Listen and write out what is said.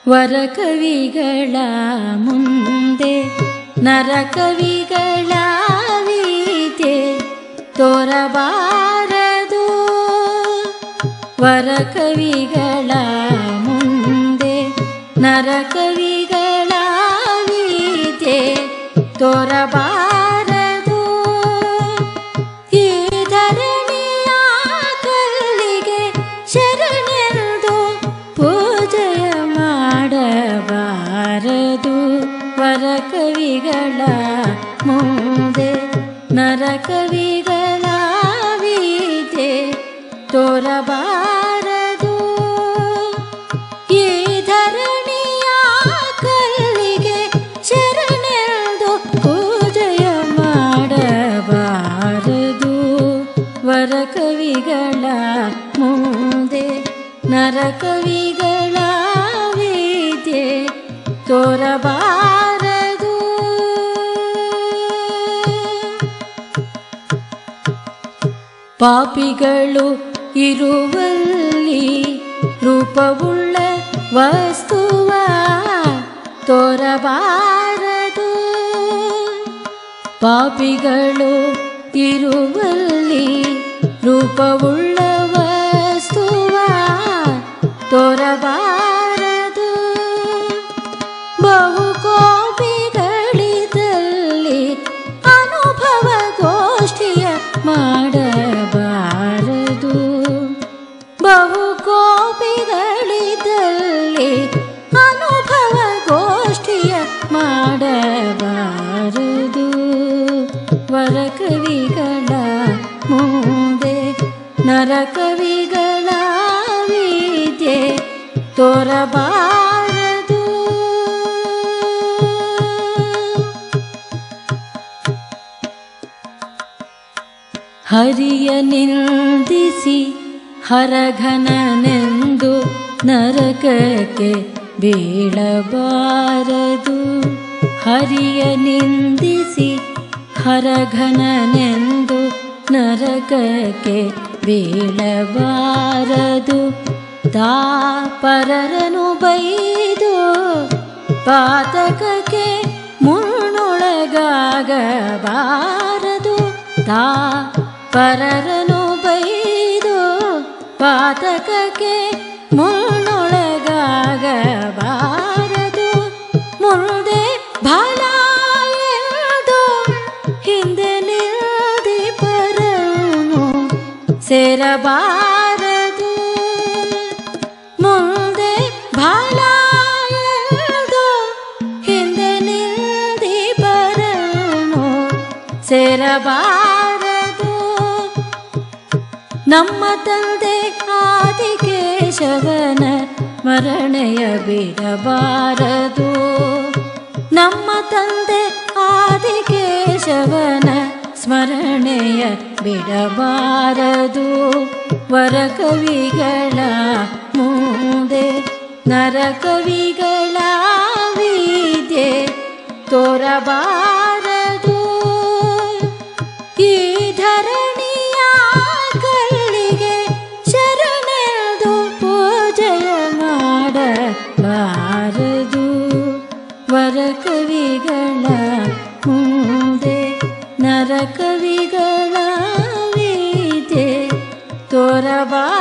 ವರಕವಿಗಳ ಮುಂದೆ ನರಕವಿಗಳ ವೀತೆ ತೋರಬಾರದು ವರಕವಿಗಳ ಮುಂದೆ ನರಕವಿಗಳ ವೀತೆ ತೋರಬಾರದು ಈ ಧರಣಿಯ ಕಲ್ಲಿಗೆ ಶರಣೆಂದು ಪೂಜೆಯ ಮಾಡಬಾರದು ವರಕವಿಗಳ ಮುಂದೆ ನರಕವಿಗಳ ವೀತೆ ತೋರಬಾರದು ಈ ಧರಣಿಯ ಕಲ್ಲಿಗೆ ಶರಣೆಂದು ಪೂಜೆಯ ಮಾಡಬಾರದು ವರಕವಿಗಳ ಮುಂದೆ ನರಕವಿಗಳ ವೀತೆ ತೋರಬಾರದು ಪಾಪಿಗಳು ಇರುವಲ್ಲಿ ರೂಪವುಳ್ಳ ವಸ್ತುವ ತೋರಬಾರದು ಪಾಪಿಗಳು ಇರುವಲ್ಲಿ ರೂಪವುಳ್ಳ ವಸ್ತುವ ತೋರಬಾರದು ಬಹು ಕೋಪಿಗಳಿದಲ್ಲಿ ಅನುಭವ ಗೋಷ್ಠಿಯ ಮಾಡಬಾರದು ಬಹು ಕೋಪಿಗಳಿದಲ್ಲಿ ಅನುಭವ ಗೋಷ್ಠಿಯ ಮಾಡಬಾರದು ವರಕವಿಗಳ ಮುಂದೆ ನರಕವಿಗಳ ವಿದ್ಯೆ ತೋರಬಾರದು ಹರಿಯ ನಿಂದಿಸಿ ಹರಘನನೆಂದು ನರಕಕ್ಕೆ ಬೀಳಬಾರದು ಹರಿಯ ನಿಂದಿಸಿ ಹರಘನನೆಂದು ನರಕಕ್ಕೆ ಬೀಳಬಾರದು ತಾ ಪರರನು ಬೈದು ಪಾತಕಕ್ಕೆ ಮುನ್ನೊಳಗಾಗಬಾರದು ತಾ ಪರರನು ಬೈದು ಪಾತಕಕ್ಕೆ ಮುನ್ನೊಳಗಾಗಬಾರದು ಮುಂದೆ ಫಲ ಎಂದು ಹಿಂದೆ ನಿಲ್ದಿ ಪರನು ಸೇರಬಾರದು ಮುಂದೆ ಫಲ ಎಂದು ಹಿಂದೆ ನಿಲ್ದಿ ಪರನು ಸೇರಬಾರದು ನಮ್ಮ ತಂದೆ ಆದಿಕೇಶವನ ಸ್ಮರಣೆಯ ಬಿಡಬಾರದು ನಮ್ಮ ತಂದೆ ಆದಿಕೇಶವನ ಸ್ಮರಣೆಯ ಬಿಡಬಾರದು ವರಕವಿಗಳ ಮುಂದೆ ನರಕವಿಗಳ ವಿದ್ಯೆ ತೋರಬಾರದು ಈ ಧರಣಿಯ ಕಲ್ಲಿಗೆ ಶರಣೆಂದು ಪೂಜೆಯ ಮಾಡಬಾರದು ವರಕವಿಗಳ ಮುಂದೆ ನರಕವಿಗಳ ವೀತೆ ತೋರಬಾರದು